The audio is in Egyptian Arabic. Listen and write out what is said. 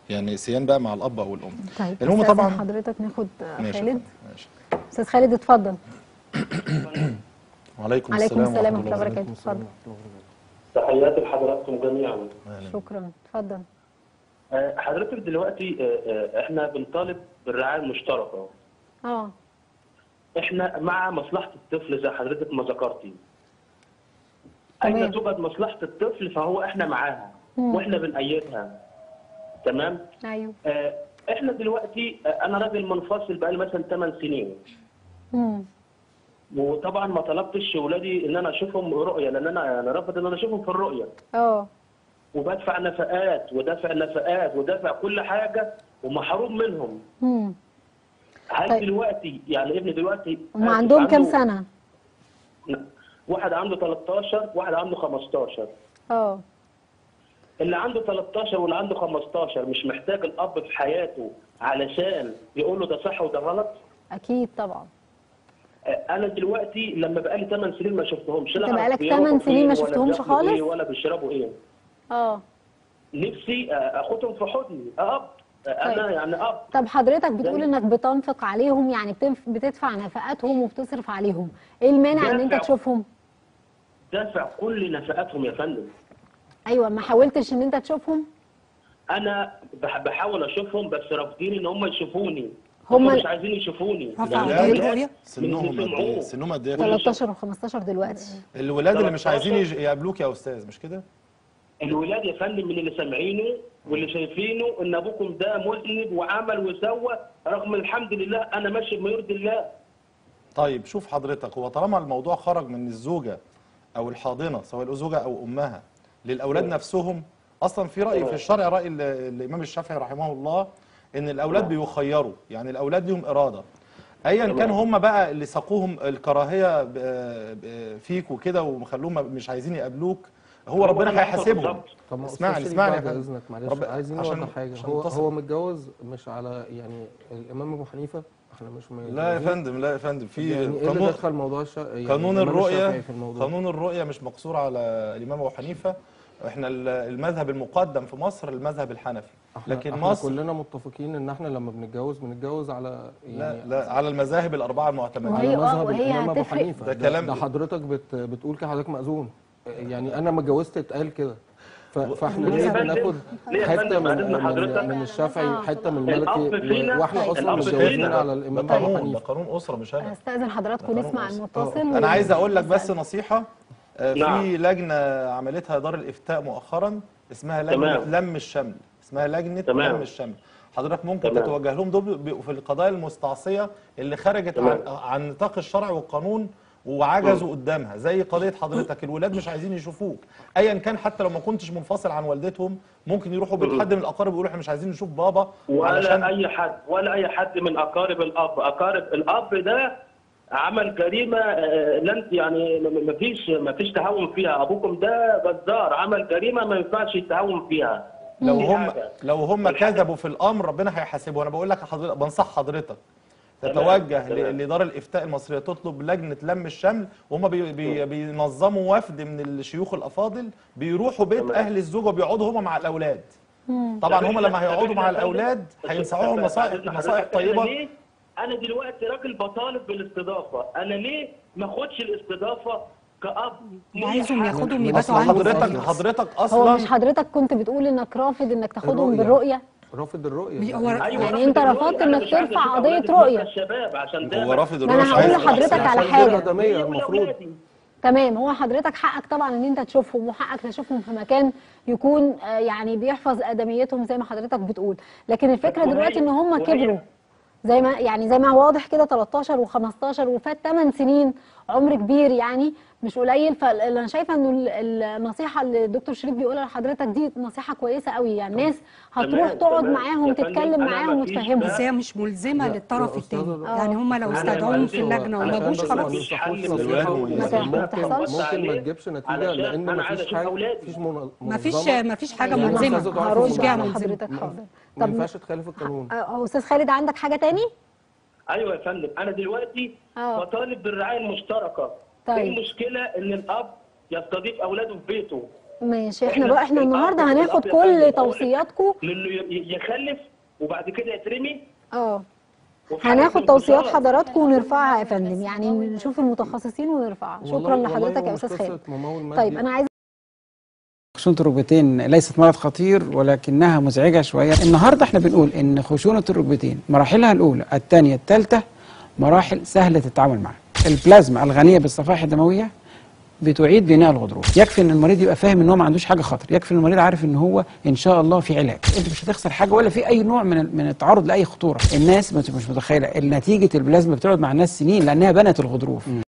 يعني سيان بقى مع الاب او الام طيب المهم أستاذن طبعا حضرتك ناخد آه، ماشي خالد ماشي استاذ خالد اتفضل وعليكم عليكم السلام السلام ورحمه ورحمه الله الله وبركاته وبركاته اتفضل تحياتي لحضراتكم جميعا شكرا اتفضل آه، حضرتك دلوقتي آه، آه، احنا بنطالب بالرعايه المشتركه اه احنا مع مصلحه الطفل زي حضرتك ما ذكرتي تمام. اين توجد مصلحه الطفل فهو احنا معاها مم. واحنا بنأيدها تمام ايوه آه، احنا دلوقتي آه، انا راجل منفصل بقالي مثلا 8 سنين امم وطبعا ما طلبتش ولادي ان انا اشوفهم رؤيه لان انا انا رافض ان انا اشوفهم في الرؤيه اه وبدفع نفقات ودافع نفقات ودافع كل حاجه ومحروم منهم امم هل طيب. دلوقتي يعني ابني دلوقتي هم آسف، عندهم كام عنده- سنه واحد عنده 13 واحد عنده 15 اه اللي عنده 13 واللي عنده 15 مش محتاج الاب في حياته علشان يقول له ده صح وده غلط اكيد طبعا آه، انا دلوقتي لما بقالي 8 سنين ما شفتهمش لا أنت أعرف بقالك بيروحوا 8 سنين ما فين ولا شفتهمش بياكلوا خالص؟ إيه ولا بيشربوا ايه اه نفسي آه، اخدهم في حضني اب آه، انا طيب. يعني اب طب حضرتك بتقول يعني- انك بتنفق عليهم يعني بتنف... بتدفع نفقاتهم وبتصرف عليهم ايه المانع ان انت دافع. تشوفهم دافع كل نفقاتهم يا فندم ايوه ما حاولتش ان انت تشوفهم انا بح- بحاول اشوفهم بس رافضين ان هم يشوفوني هم هم ال- مش عايزين يشوفوني رفع الولاد قضية الرؤية؟ سنهم قد ايه سنهم قد ايه يا فندم؟ 13 و15 دلوقتي الولاد اللي مش 13. عايزين يج- يقابلوك يا استاذ مش كده الولاد يا فندم من اللي سامعينه واللي شايفينه ان ابوكم ده مذنب وعمل وسوى رغم الحمد لله انا ماشي بما يرضي الله طيب شوف حضرتك هو طالما الموضوع خرج من الزوجه او الحاضنه سواء الزوجه او امها للاولاد نفسهم اصلا في راي في الشرع راي ال- الامام الشافعي رحمه الله ان الاولاد بيخيروا يعني الاولاد لهم اراده ايا كان هم بقى اللي ساقوهم الكراهيه ب- ب- فيك وكده ومخلوهم مش عايزين يقابلوك هو هو ده ربنا اللي حصل هيحاسبهم بالظبط. طب ما اسمعني أستاذ شريف اسمعني يا بعد فندم. اذنك معلش رب- عايزين عشان- نوضح حاجه عشان هو نتصل. هو متجوز مش على يعني الامام ابو حنيفه احنا مش م- لا يا فندم لا يا فندم في يعني ايه اللي قانون دخل موضوع الش... يعني قانون الإمام الرؤية الشافعي في الموضوع قانون الرؤية مش مقصور على الإمام أبو حنيفة احنا ال- المذهب المقدم في مصر المذهب الحنفي احنا لكن احنا مصر كلنا متفقين ان احنا لما بنتجوز بنتجوز على لا يعني لا على المذاهب الأربعة المعتمدة وهي- على آه، مذهب وهي الامام ابو هتفرق. حنيفه ده ده, كلام- ده حضرتك بت... بتقول كده حضرتك مأذون يعني انا ما اتجوزت اتقال كده ف... فاحنا ليه ليه يا فندم؟ بناخد ليه يا حته فندم؟ من, بعد إذن من, حضرتك؟ من الشافعي آه، حته من الأب المالكي فينا- و- واحنا اصلا الأب متجوزين فينا. على ده الامام ابو قانون ده حنيفه قانون أسرة مش أنا استاذن حضراتكم ده نسمع قانون المتصل أنا عايز أقول لك بس ونسأل. نصيحة آه، نعم. في لجنة عملتها دار الإفتاء مؤخرا اسمها لجنة تمام. لم الشمل اسمها لجنة تمام. لم الشمل حضرتك ممكن تمام. تتوجه لهم دول بيبقوا في القضايا المستعصية اللي خرجت عن, تمام. عن نطاق الشرع والقانون وعجزوا قدامها زي قضيه حضرتك الولاد مش عايزين يشوفوك ايا كان حتى لو ما كنتش منفصل عن والدتهم ممكن يروحوا بيت حد من الاقارب يقولوا احنا مش عايزين نشوف بابا ولا علشان اي حد ولا اي حد من اقارب الاب اقارب الاب ده عمل جريمه آه، لن يعني ما فيش ما فيش تهاون فيها ابوكم ده غدار عمل جريمه ما ينفعش يتهاون فيها لو دي هم حاجة. لو هم والحاجة- كذبوا في الامر ربنا هيحاسبه انا بقول لك حضرتك بنصح حضرتك تتوجه تمام. ل- لدار الافتاء المصريه تطلب لجنه لم الشمل وهم بي بي بينظموا وفد من الشيوخ الافاضل بيروحوا بيت تمام. اهل الزوج وبيقعدوا هم مع الاولاد طبعا هم لما هيقعدوا مع الاولاد هينصحوهم نصائح نصائح طيبه أنا, ليه؟ انا دلوقتي راجل بطالب بالاستضافه انا ليه ما اخدش الاستضافه كاب ليه عايزهم حق؟ ياخدهم من يباتوا أصل عنده حضرتك خالص. حضرتك هو اصلا مش حضرتك كنت بتقول انك رافض انك تاخدهم الرؤية. بالرؤيه رافض الرؤيه بي- هو يعني أيوة يعني رافض أنت الرؤية. رفضت أنا إنك مش عايز ترفع أشوف قضية أولادي رؤية. بس الشباب عشان ده هو رافض ما الرؤيه أنا مش هقول عايز لحضرتك يحصل. على عشان حاجة. غير آدمية ليه المفروض ولأولادي؟ تمام هو حضرتك حقك طبعا ان انت تشوفهم وحقك تشوفهم في مكان يكون آه، يعني بيحفظ ادميتهم زي ما حضرتك بتقول لكن الفكره وهي- دلوقتي ان هم وهي- كبروا زي ما يعني زي ما هو واضح كده 13 و15 وفات 8 سنين عمر كبير يعني مش قليل فانا شايفه انه ال- النصيحه اللي الدكتور شريف بيقولها لحضرتك دي نصيحه كويسه قوي يعني الناس هتروح تمام، تقعد تمام. معاهم يا فندم، تتكلم أنا معاهم مفيش وتفهمهم بس هي مش ملزمه لا، للطرف يا أستاذ الثاني الرؤية. يعني هم لو أنا استدعوهم معلش في اللجنه وما علشان جوش بس ما خلاص ننصحوش حل نصيحة الولاد يعني ما ممكن تحصلش. ممكن ما تجيبش نتيجه علشان لان أنا ما عايز فيش أشوف حاجه أولادي. مفيش من- ما فيش منظمة. ما فيش حاجه يعني ملزمه الأستاذ دعاء هرد مش جهه على ملزمه حضرتك حاضر ما طب ينفعش تخالف القانون آه، استاذ خالد عندك حاجه تاني ايوه يا فندم انا دلوقتي آه. بطالب بالرعايه المشتركه طيب. ايه المشكله ان الاب يستضيف اولاده في بيته ماشي احنا إحنا بقى احنا الأب- النهارده هناخد الأب يا كل فندم توصياتكم لانه ي- يخلف وبعد كده يترمي اه وفي حالة هناخد توصيات انفصال. حضراتكم ونرفعها يا فندم يعني نشوف المتخصصين ونرفعها شكرا والله- والله لحضرتك هو يا مش استاذ خالد قصة ممول مادي. طيب انا عايز خشونة الركبتين ليست مرض خطير ولكنها مزعجة شوية النهاردة احنا بنقول ان خشونة الركبتين مراحلها الأولى الثانية الثالثة مراحل سهلة التعامل معها البلازما الغنية بالصفائح الدموية بتعيد بناء الغضروف يكفي ان المريض يبقى فاهم ان هو ما عندوش حاجه خطر يكفي ان المريض عارف ان هو ان شاء الله في علاج انت مش هتخسر حاجه ولا في اي نوع من من التعرض لاي خطوره الناس مش مش متخيله نتيجه البلازما بتقعد مع الناس سنين لانها بنت الغضروف